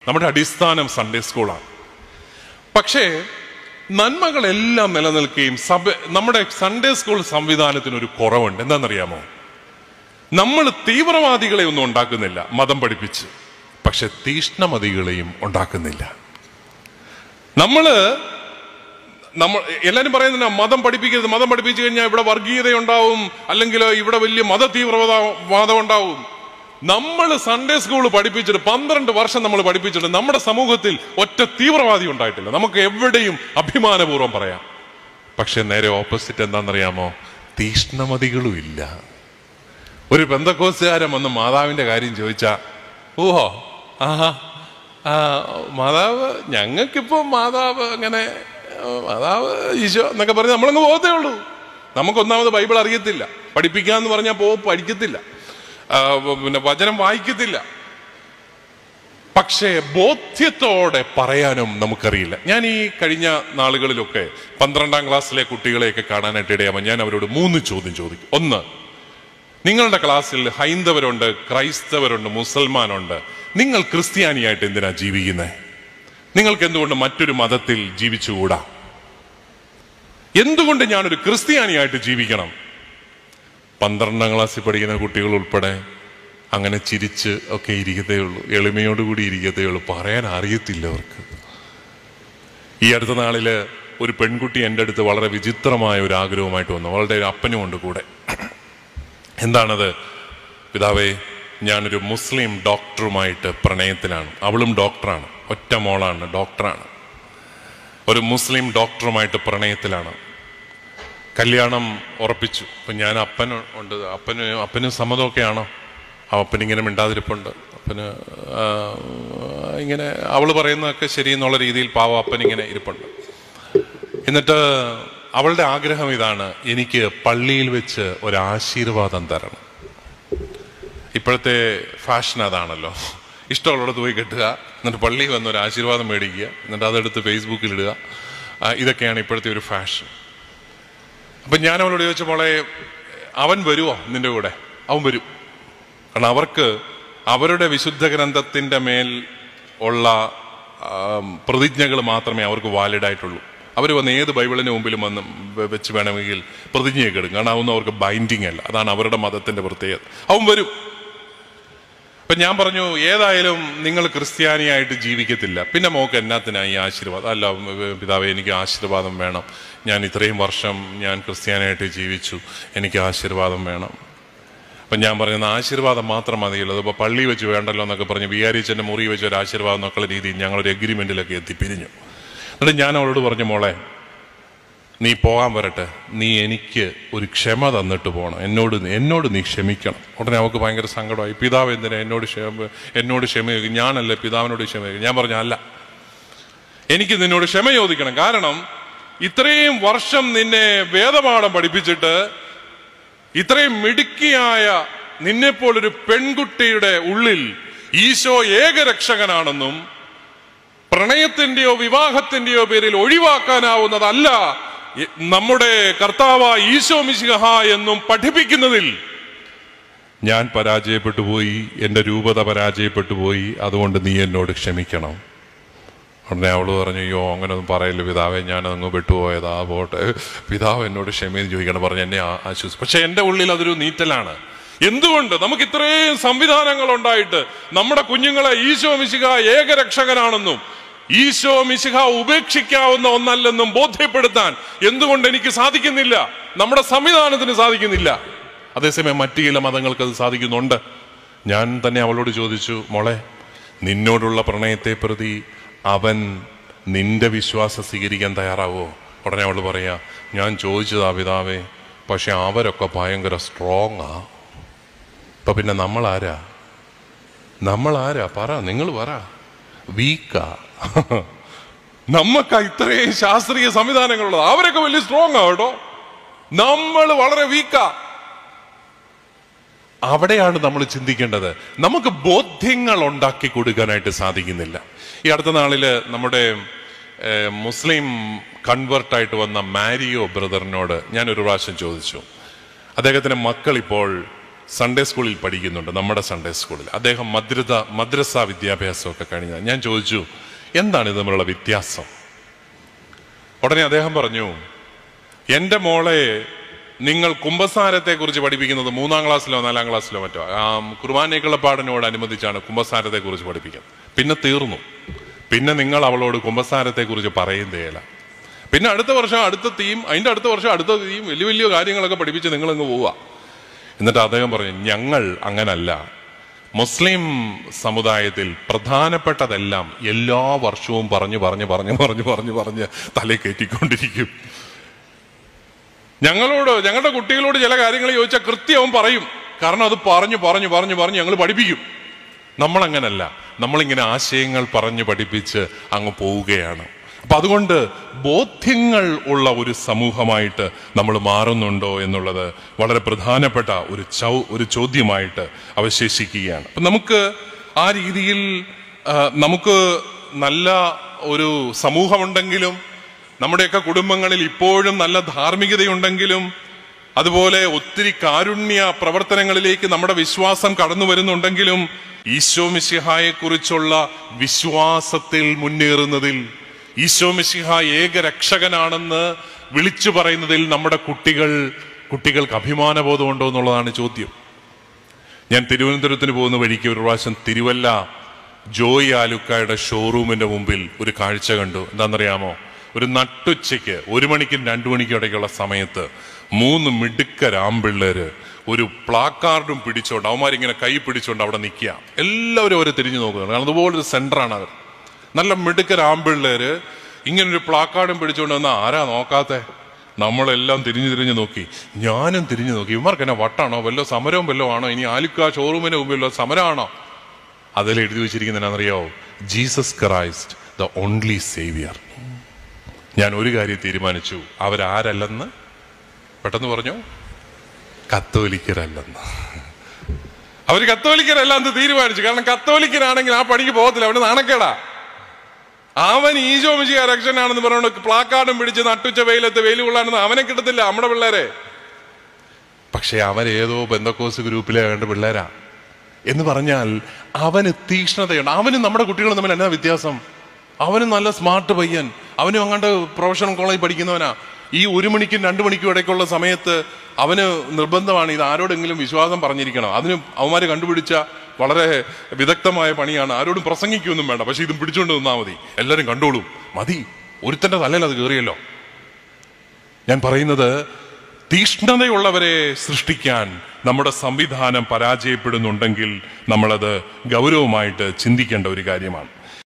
നമ്മുടെ അടിസ്ഥാനം സൺഡേ സ്കൂളാണ് പക്ഷേ നന്മകളെല്ലാം നിലനിൽക്കുകയും സഭ നമ്മുടെ സൺഡേ സ്കൂൾ സംവിധാനത്തിന് ഒരു കുറവുണ്ട് എന്താണെന്നറിയാമോ നമ്മൾ തീവ്രവാദികളെ ഒന്നും ഉണ്ടാക്കുന്നില്ല മതം പഠിപ്പിച്ച് പക്ഷെ തീഷ്ണമതികളെയും ഉണ്ടാക്കുന്നില്ല നമ്മള് നമ്മൾ എല്ലാരും പറയുന്നില്ല മതം പഠിപ്പിക്കരുത് മതം പഠിപ്പിച്ചു കഴിഞ്ഞാൽ ഇവിടെ വർഗീയതയുണ്ടാവും അല്ലെങ്കിൽ ഇവിടെ വലിയ മത തീവ്രവാദ വാദം ഉണ്ടാവും നമ്മൾ സൺഡേ സ്കൂൾ പഠിപ്പിച്ചിട്ട് പന്ത്രണ്ട് വർഷം നമ്മൾ പഠിപ്പിച്ചിട്ട് നമ്മുടെ സമൂഹത്തിൽ ഒറ്റ തീവ്രവാദി ഉണ്ടായിട്ടില്ല നമുക്ക് എവിടെയും അഭിമാനപൂർവ്വം പറയാം പക്ഷെ നേരെ ഓപ്പോസിറ്റ് എന്താണെന്നറിയാമോ തീഷ്ണമതികളും ഇല്ല ഒരു ബന്ധക്കോസുകാരൻ വന്ന് മാതാവിന്റെ കാര്യം ചോദിച്ചാ ഓഹോ ആഹാ ആ മാതാവ് ഞങ്ങൾക്കിപ്പോ മാതാവ് അങ്ങനെ ആ, മാതാവ് ഈശോ എന്നൊക്കെ പറഞ്ഞ് നമ്മളങ്ങ് പോകത്തേ ഉള്ളൂ നമുക്കൊന്നാമത് ബൈബിൾ അറിയത്തില്ല പഠിപ്പിക്കാന്ന് പറഞ്ഞാൽ പോ പഠിക്കത്തില്ല ആ, പിന്നെ വചനം വായിക്കത്തില്ല പക്ഷേ ബോധ്യത്തോടെ പറയാനും നമുക്കറിയില്ല ഞാൻ ഈ കഴിഞ്ഞ നാളുകളിലൊക്കെ പന്ത്രണ്ടാം ക്ലാസ്സിലെ കുട്ടികളെയൊക്കെ കാണാനായിട്ട് ഇടയാകുമ്പോൾ ഞാൻ അവരോട് മൂന്ന് ചോദ്യം ചോദിക്കും ഒന്ന് നിങ്ങളുടെ ക്ലാസ്സിൽ ഹൈന്ദവരുണ്ട് ക്രൈസ്തവരുണ്ട് മുസൽമാനുണ്ട് നിങ്ങൾ ക്രിസ്ത്യാനിയായിട്ട് എന്തിനാ ജീവിക്കുന്നത് നിങ്ങൾക്ക് എന്തുകൊണ്ട് മറ്റൊരു മതത്തിൽ ജീവിച്ചുകൂടാ എന്തുകൊണ്ട് ഞാനൊരു ക്രിസ്ത്യാനിയായിട്ട് ജീവിക്കണം പന്ത്രണ്ടാം ക്ലാസ്സിൽ പഠിക്കുന്ന കുട്ടികൾ ഉൾപ്പെടെ അങ്ങനെ ചിരിച്ച് ഒക്കെ ഇരിക്കത്തേ ഉള്ളൂ എളിമയോടുകൂടി ഇരിക്കത്തേ ഉള്ളൂ പറയാൻ അറിയത്തില്ല അവർക്ക് ഈ അടുത്ത നാളില് ഒരു പെൺകുട്ടി എൻ്റെ അടുത്ത് വളരെ വിചിത്രമായ ഒരു ആഗ്രഹവുമായിട്ട് വന്നു അവളുടെ ഒരു അപ്പനും ഉണ്ട് കൂടെ എന്താണത് പിതാവേ ഞാനൊരു മുസ്ലിം ഡോക്ടറുമായിട്ട് പ്രണയത്തിലാണ് അവളും ഡോക്ടറാണ് ഒറ്റ മോളാണ് ഡോക്ടറാണ് ഒരു മുസ്ലിം ഡോക്ടറുമായിട്ട് പ്രണയത്തിലാണ് കല്യാണം ഉറപ്പിച്ചു അപ്പം ഞാൻ അപ്പൻ ഉണ്ട് അപ്പന് അപ്പന് സമ്മതമൊക്കെയാണോ ആ അപ്പൻ ഇങ്ങനെ മിണ്ടാതിരിപ്പുണ്ട് അപ്പന് ആ, ഇങ്ങനെ അവൾ പറയുന്നതൊക്കെ ശരി എന്നുള്ള രീതിയിൽ പാവം അപ്പൻ ഇങ്ങനെ ഇരിപ്പുണ്ട് എന്നിട്ട് അവളുടെ ആഗ്രഹം ഇതാണ് എനിക്ക് പള്ളിയിൽ വെച്ച് ഒരു ആശീർവാദം തരണം ഇപ്പോഴത്തെ ഫാഷൻ അതാണല്ലോ ഇഷ്ടമുള്ളിടത്ത് പോയി കെട്ടുക എന്നിട്ട് പള്ളിയിൽ വന്ന് ഒരു ആശീർവാദം മേടിക്കുക എന്നിട്ട് അതെടുത്ത് ഫേസ്ബുക്കിൽ ഇടുക ആ, ഇതൊക്കെയാണ് ഇപ്പോഴത്തെ ഒരു ഫാഷൻ അപ്പൊ ഞാൻ അവളോട് ചോദിച്ച മോളെ അവൻ വരുമോ നിന്റെ കൂടെ അവൻ വരും കാരണം അവർക്ക് അവരുടെ വിശുദ്ധ ഗ്രന്ഥത്തിന്റെ മേൽ ഉള്ള പ്രതിജ്ഞകൾ മാത്രമേ അവർക്ക് വാലിഡ് ആയിട്ടുള്ളൂ അവർ വന്ന് ഏത് ബൈബിളിന് മുമ്പിലും വന്ന് വെ- വെച്ച് വേണമെങ്കിൽ പ്രതിജ്ഞയൊക്കെ എടുക്കും കാരണം അതൊന്നും അവർക്ക് ബൈൻഡിങ് അല്ല അതാണ് അവരുടെ മതത്തിന്റെ പ്രത്യേകത അവൻ വരും അപ്പൊ ഞാൻ പറഞ്ഞു ഏതായാലും നിങ്ങൾ ക്രിസ്ത്യാനിയായിട്ട് ജീവിക്കത്തില്ല പിന്നെ മോക്ക് എന്നാത്തിനാ ഈ ആശീർവാദം അല്ല ഉം, പിതാവേ എനിക്ക് ആശീർവാദം വേണം ഞാൻ ഇത്രയും വർഷം ഞാൻ ക്രിസ്ത്യാനിയായിട്ട് ജീവിച്ചു എനിക്ക് ആശീർവാദം വേണം അപ്പം ഞാൻ പറയുന്ന ആശീർവാദം മാത്രം മതിയല്ലോ അതിപ്പോൾ പള്ളി വെച്ച് വേണ്ടല്ലോ എന്നൊക്കെ പറഞ്ഞ് വികാരിച്ചൻ്റെ മുറി വെച്ച് ഒരു ആശീർവാദം എന്നൊക്കെയുള്ള രീതിയിൽ ഞങ്ങളൊരു എഗ്രിമെൻറ്റിലൊക്കെ എത്തിപ്പിരിഞ്ഞു എന്നിട്ട് ഞാൻ അവളോട് പറഞ്ഞു മോളെ നീ പോകാൻ വരട്ടെ നീ എനിക്ക് ഒരു ക്ഷമ തന്നിട്ട് പോകണം എന്നോട് നീ- എന്നോട് നീ ക്ഷമിക്കണം ഉടനെ അവൾക്ക് ഭയങ്കര സങ്കടമായി പിതാവ് എന്തിനാ എന്നോട് ക്ഷമ എന്നോട് ക്ഷമ ചോദിക്കും ഞാനല്ലേ പിതാവിനോട് ക്ഷമ ചോദിക്കും ഞാൻ പറഞ്ഞു അല്ല എനിക്ക് നിന്നോട് ക്ഷമ ചോദിക്കണം കാരണം ഇത്രയും വർഷം നിന്നെ വേദപാഠം പഠിപ്പിച്ചിട്ട് ഇത്രയും മിടുക്കിയായ നിന്നെപ്പോലൊരു പെൺകുട്ടിയുടെ ഉള്ളിൽ ഈശോ ഏകരക്ഷകനാണെന്നും പ്രണയത്തിന്റെയോ വിവാഹത്തിന്റെയോ പേരിൽ ഒഴിവാക്കാനാവുന്നതല്ല ഇ- നമ്മുടെ കർത്താവ് ഈശോ മിശിഹ എന്നും പഠിപ്പിക്കുന്നതിൽ ഞാൻ പരാജയപ്പെട്ടു പോയി എന്റെ രൂപത പരാജയപ്പെട്ടു പോയി അതുകൊണ്ട് നീ എന്നോട് ക്ഷമിക്കണം ഉടനെ അവള് പറഞ്ഞു അയ്യോ അങ്ങനെയൊന്നും പറയല്ലോ പിതാവെ ഞാനങ്ങ് വിട്ടുപോയതാ പോട്ടെ പിതാവ് എന്നോട് ക്ഷമയെന്ന് ചോദിക്കണം പറഞ്ഞ് എന്നെ ആ- ആശ്വസിച്ചു പക്ഷെ എന്റെ ഉള്ളിൽ അതൊരു നീറ്റലാണ് എന്തുകൊണ്ട് നമുക്ക് ഇത്രയും സംവിധാനങ്ങൾ ഉണ്ടായിട്ട് നമ്മുടെ കുഞ്ഞുങ്ങളെ ഈശോ മിശിക ഏകരക്ഷകനാണെന്നും ഈശോ മിശിഹ ഉപേക്ഷിക്കാവുന്ന ഒന്നല്ലെന്നും ബോധ്യപ്പെടുത്താൻ എന്തുകൊണ്ട് എനിക്ക് സാധിക്കുന്നില്ല നമ്മുടെ സംവിധാനത്തിന് സാധിക്കുന്നില്ല അതേസമയം മറ്റു ചില മതങ്ങൾക്ക് അത് സാധിക്കുന്നുണ്ട് ഞാൻ തന്നെ അവളോട് ചോദിച്ചു മോളെ നിന്നോടുള്ള പ്രണയത്തെ പ്രതി അവൻ നിന്റെ വിശ്വാസം സ്വീകരിക്കാൻ തയ്യാറാവോ ഉടനെ അവൾ പറയാ ഞാൻ ചോദിച്ചതാ പിതാവേ പക്ഷെ അവരൊക്കെ ഭയങ്കര സ്ട്രോങ് ആ ഇപ്പൊ പിന്നെ നമ്മൾ ആരാ നമ്മൾ ആരാ പറ നിങ്ങൾ പറ വീക്കാ നമ്മക്ക് ഇത്രയും ശാസ്ത്രീയ സംവിധാനങ്ങളുള്ളത് അവരൊക്കെ വലിയ സ്ട്രോങ് ആ കേട്ടോ നമ്മൾ വളരെ വീക്കാ അവിടെയാണ് നമ്മൾ ചിന്തിക്കേണ്ടത് നമുക്ക് ബോധ്യങ്ങൾ ഉണ്ടാക്കി കൊടുക്കാനായിട്ട് സാധിക്കുന്നില്ല ഈ അടുത്ത നാളില് നമ്മുടെ ഏഹ്, മുസ്ലിം കൺവേർട്ടായിട്ട് വന്ന മാരിയോ ബ്രദറിനോട് ഞാൻ ഒരു പ്രാവശ്യം ചോദിച്ചു അദ്ദേഹത്തിന്റെ മക്കൾ ഇപ്പോൾ സൺഡേ സ്കൂളിൽ പഠിക്കുന്നുണ്ട് നമ്മുടെ സൺഡേ സ്കൂളിൽ അദ്ദേഹം മദ്രത മദ്രസ വിദ്യാഭ്യാസമൊക്കെ കഴിഞ്ഞ ഞാൻ ചോദിച്ചു എന്താണ് ഇത് തമ്മിലുള്ള വ്യത്യാസം ഉടനെ അദ്ദേഹം പറഞ്ഞു എൻ്റെ മോളെ നിങ്ങൾ കുംഭസാരത്തെ കുറിച്ച് പഠിപ്പിക്കുന്നത് മൂന്നാം ക്ലാസ്സിലോ നാലാം ക്ലാസ്സിലോ മറ്റോ ആ കുർബാനയ്ക്കുള്ള പാടിനോട് അനുബന്ധിച്ചാണ് കുംഭസാരത്തെ കുറിച്ച് പഠിപ്പിക്കുന്നത് പിന്നെ തീർന്നു പിന്നെ നിങ്ങൾ അവളോട് കുംഭസാരത്തെ കുറിച്ച് പറയുന്നതേല പിന്നെ അടുത്ത വർഷം അടുത്ത തീം അതിന്റെ അടുത്ത വർഷം അടുത്ത തീം വലിയ വലിയ കാര്യങ്ങളൊക്കെ പഠിപ്പിച്ച് നിങ്ങൾ അങ്ങ് പോവുക എന്നിട്ട് അദ്ദേഹം പറഞ്ഞു ഞങ്ങൾ അങ്ങനല്ല മുസ്ലിം സമുദായത്തിൽ പ്രധാനപ്പെട്ടതെല്ലാം എല്ലാ വർഷവും പറഞ്ഞു പറഞ്ഞു പറഞ്ഞു പറഞ്ഞു പറഞ്ഞു പറഞ്ഞ് തലേ കയറ്റിക്കൊണ്ടിരിക്കും ഞങ്ങളോട് ഞങ്ങളുടെ കുട്ടികളോട് ചില കാര്യങ്ങൾ ചോദിച്ചാൽ കൃത്യവും പറയും കാരണം അത് പറഞ്ഞു പറഞ്ഞു പറഞ്ഞു പറഞ്ഞു ഞങ്ങൾ പഠിപ്പിക്കും നമ്മളങ്ങനല്ല നമ്മളിങ്ങനെ ആശയങ്ങൾ പറഞ്ഞു പഠിപ്പിച്ച് അങ്ങ് പോവുകയാണ് അപ്പൊ അതുകൊണ്ട് ബോധ്യങ്ങൾ ഉള്ള ഒരു സമൂഹമായിട്ട് നമ്മൾ മാറുന്നുണ്ടോ എന്നുള്ളത് വളരെ പ്രധാനപ്പെട്ട ഒരു ചൗ ഒരു ചോദ്യമായിട്ട് അവശേഷിക്കുകയാണ് അപ്പൊ നമുക്ക് ആ രീതിയിൽ ആ, നമുക്ക് നല്ല ഒരു സമൂഹമുണ്ടെങ്കിലും നമ്മുടെയൊക്കെ കുടുംബങ്ങളിൽ ഇപ്പോഴും നല്ല ധാർമ്മികതയുണ്ടെങ്കിലും അതുപോലെ ഒത്തിരി കാരുണ്യ പ്രവർത്തനങ്ങളിലേക്ക് നമ്മുടെ വിശ്വാസം കടന്നു വരുന്നുണ്ടെങ്കിലും ഈശോ മിശിഹായെ കുറിച്ചുള്ള വിശ്വാസത്തിൽ മുന്നേറുന്നതിൽ ഈശോ മിശിഹ ഏക രക്ഷകനാണെന്ന് വിളിച്ചു പറയുന്നതിൽ നമ്മുടെ കുട്ടികൾ കുട്ടികൾക്ക് അഭിമാനബോധമുണ്ടോ എന്നുള്ളതാണ് ചോദ്യം ഞാൻ തിരുവനന്തപുരത്തിന് പോകുന്ന വഴിക്ക് ഒരു പ്രാവശ്യം തിരുവല്ല ജോയി ആലുക്കായുടെ ഷോറൂമിന്റെ മുമ്പിൽ ഒരു കാഴ്ച കണ്ടു എന്താണെന്നറിയാമോ ഒരു നട്ടുച്ചയ്ക്ക് ഒരു മണിക്കും രണ്ടു മണിക്കും ഇടയ്ക്കുള്ള സമയത്ത് മൂന്ന് മിടുക്കരാമ്പിള്ളേര് ഒരു പ്ലാക്കാർഡും പിടിച്ചോണ്ട് അവന്മാരിങ്ങനെ കൈ പിടിച്ചോണ്ട് അവിടെ നിൽക്കുക എല്ലാവരും അവരെ തിരിഞ്ഞു നോക്കുകയാണ് കാരണം അതുപോലൊരു സെന്ററാണ് അവർ നല്ല മിടുക്കരാമ്പിള്ളേര് ഇങ്ങനൊരു പ്ലാക്കാർഡും പിടിച്ചോണ്ട് വന്ന ആരാ നോക്കാത്തെ നമ്മളെല്ലാം തിരിഞ്ഞു തിരിഞ്ഞു നോക്കി ഞാനും തിരിഞ്ഞു നോക്കി ഇവർക്ക് എന്നെ വട്ടാണോ വല്ലോ സമരവും വല്ലോ ആണോ ഇനി ആലുക്ക ഷോറൂമിന് മുമ്പിലോ സമരമാണോ അതിൽ എഴുതി വെച്ചിരിക്കുന്നതിനറിയോ Jesus Christ the only saviour ഞാൻ ഒരു കാര്യം തീരുമാനിച്ചു അവരാരല്ലെന്ന് പെട്ടെന്ന് പറഞ്ഞു കത്തോലിക്കരല്ലെന്ന് അവര് കത്തോലിക്കരല്ല എന്ന് തീരുമാനിച്ചു കാരണം കത്തോലിക്കനാണെങ്കിൽ ആ പണിക്ക് പോകത്തില്ല അവന് നാണക്കേടാ അവൻ ഈശോ മിശിക രക്ഷനാണെന്ന് പറഞ്ഞുകൊണ്ട് പ്ലാക്കാർഡും പിടിച്ച് നട്ടുച്ച വെയിലത്ത് വെയിൽ കൊള്ളാണെന്ന് അവനെ കിട്ടത്തില്ല നമ്മുടെ പിള്ളേരെ പക്ഷെ അവരേതോ ബന്ധക്കോസ് ഗ്രൂപ്പിലെ വേണ്ട പിള്ളേരാ എന്ന് പറഞ്ഞാൽ അവന് തീക്ഷ്ണതയുണ്ട് അവനും നമ്മുടെ കുട്ടികളും തമ്മിൽ എന്നാ വ്യത്യാസം അവനും നല്ല സ്മാർട്ട് പയ്യൻ അവനും അങ്ങാണ്ട് പ്രൊഫഷണൽ കോളേജ് പഠിക്കുന്നവനാ ഈ ഒരു മണിക്കും രണ്ടു മണിക്കും ഇടയ്ക്കുള്ള സമയത്ത് അവന് നിർബന്ധമാണ് ഇത് ആരോടെങ്കിലും വിശ്വാസം പറഞ്ഞിരിക്കണം അതിന് അവന്മാര് കണ്ടുപിടിച്ച വളരെ വിദഗ്ധമായ പണിയാണ് ആരോടും പ്രസംഗിക്കൊന്നും വേണ്ട പക്ഷെ ഇതും പിടിച്ചുകൊണ്ട് നിന്നാ മതി എല്ലാരും കണ്ടോളും മതി ഒരുത്തന്റെ തലയിൽ അത് കയറിയല്ലോ ഞാൻ പറയുന്നത് തീഷ്ണതയുള്ളവരെ സൃഷ്ടിക്കാൻ നമ്മുടെ സംവിധാനം പരാജയപ്പെടുന്നുണ്ടെങ്കിൽ നമ്മളത് ഗൗരവമായിട്ട് ചിന്തിക്കേണ്ട ഒരു കാര്യമാണ്